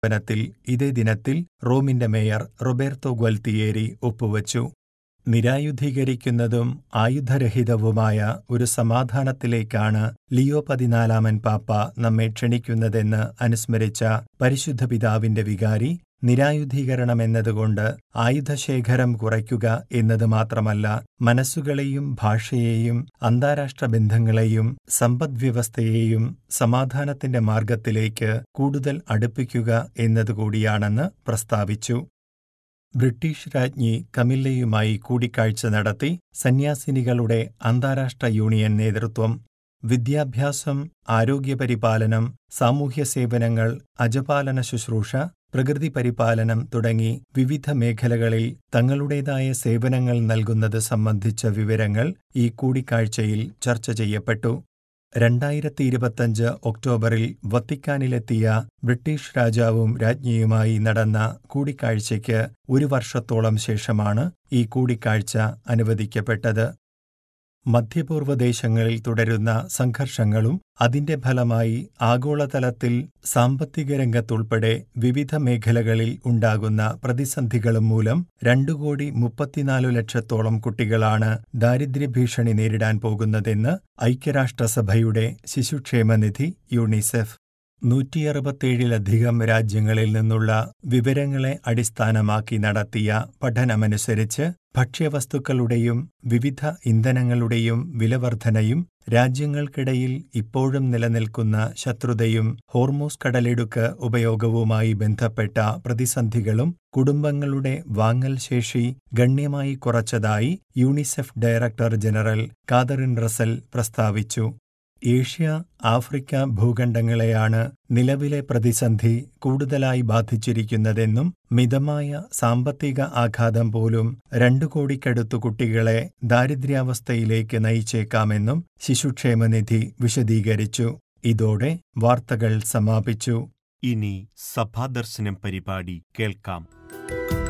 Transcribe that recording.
പ്രഖ്യാപനത്തിൽ ഇതേ ദിനത്തിൽ റോമിന്റെ മേയർ റൊബേർട്ടോ ഗ്വൽത്തിയേരി ഒപ്പുവച്ചു. നിരായുധീകരിക്കുന്നതും ആയുധരഹിതവുമായ ഒരു സമാധാനത്തിലേക്കാണ് ലിയോ പതിനാലാമൻ പാപ്പ നമ്മെ ക്ഷണിക്കുന്നതെന്ന് അനുസ്മരിച്ച പരിശുദ്ധ പിതാവിന്റെ വികാരി, നിരായുധീകരണമെന്നതുകൊണ്ട് ആയുധശേഖരം കുറയ്ക്കുക എന്നത് മാത്രമല്ല, മനസ്സുകളെയും ഭാഷയെയും അന്താരാഷ്ട്ര ബന്ധങ്ങളെയും സമ്പദ്വ്യവസ്ഥയെയും സമാധാനത്തിന്റെ മാർഗത്തിലേക്ക് കൂടുതൽ അടുപ്പിക്കുക എന്നതുകൂടിയാണെന്ന് പ്രസ്താവിച്ചു. ബ്രിട്ടീഷ് രാജ്ഞി കമില്ലയുമായി കൂടിക്കാഴ്ച നടത്തി സന്യാസിനികളുടെ അന്താരാഷ്ട്ര യൂണിയൻ നേതൃത്വം വിദ്യാഭ്യാസം, ആരോഗ്യപരിപാലനം, സാമൂഹ്യസേവനങ്ങൾ, അജപാലന ശുശ്രൂഷ, പ്രകൃതി പരിപാലനം തുടങ്ങി വിവിധ മേഖലകളിൽ തങ്ങളുടേതായ സേവനങ്ങൾ നൽകുന്നത് സംബന്ധിച്ച വിവരങ്ങൾ ഈ കൂടിക്കാഴ്ചയിൽ ചർച്ച ചെയ്യപ്പെട്ടു. രണ്ടായിരത്തിയിരുപത്തഞ്ച് ഒക്ടോബറിൽ വത്തിക്കാനിലെത്തിയ ബ്രിട്ടീഷ് രാജാവും രാജ്ഞിയുമായി നടന്ന കൂടിക്കാഴ്ചയ്ക്ക് ഒരു വർഷത്തോളം ശേഷമാണ് ഈ കൂടിക്കാഴ്ച അനുവദിക്കപ്പെട്ടത്. മധ്യപൂർവ്വ ദേശങ്ങളിൽ തുടരുന്ന സംഘർഷങ്ങളും അതിന്റെ ഫലമായി ആഗോളതലത്തിൽ സാമ്പത്തിക രംഗത്തുൾപ്പെടെ വിവിധ മേഖലകളിൽ ഉണ്ടാകുന്ന പ്രതിസന്ധികളും മൂലം രണ്ടു കോടി മുപ്പത്തിനാലു ലക്ഷത്തോളം കുട്ടികളാണ് ദാരിദ്ര്യഭീഷണി നേരിടാൻ പോകുന്നതെന്ന് ഐക്യരാഷ്ട്രസഭയുടെ ശിശുക്ഷേമനിധി യൂണിസെഫ്. നൂറ്റിയറുപത്തേഴിലധികം രാജ്യങ്ങളിൽ നിന്നുള്ള വിവരങ്ങളെ അടിസ്ഥാനമാക്കി നടത്തിയ പഠനമനുസരിച്ച് ഭക്ഷ്യവസ്തുക്കളുടെയും വിവിധ ഇന്ധനങ്ങളുടെയും വിലവർധനയും രാജ്യങ്ങൾക്കിടയിൽ ഇപ്പോഴും നിലനിൽക്കുന്ന ശത്രുതയും ഹോർമൂസ് കടലിടുക്ക് ഉപയോഗവുമായി ബന്ധപ്പെട്ട പ്രതിസന്ധികളും കുടുംബങ്ങളുടെ വാങ്ങൽ ശേഷി ഗണ്യമായി കുറച്ചതായി UNICEF director general Catherine Russell പ്രസ്താവിച്ചു. ഏഷ്യ, ആഫ്രിക്ക ഭൂഖണ്ഡങ്ങളെയാണ് നിലവിലെ പ്രതിസന്ധി കൂടുതലായി ബാധിച്ചിരിക്കുന്നതെന്നും മിതമായ സാമ്പത്തിക ആഘാതം പോലും രണ്ടു കോടിക്കടുത്തു കുട്ടികളെ ദാരിദ്ര്യാവസ്ഥയിലേക്ക് നയിച്ചേക്കാമെന്നും ശിശുക്ഷേമനിധി വിശദീകരിച്ചു. ഇതോടെ വാർത്തകൾ സമാപിച്ചു. ഇനി സഭാദർശനം പരിപാടി കേൾക്കാം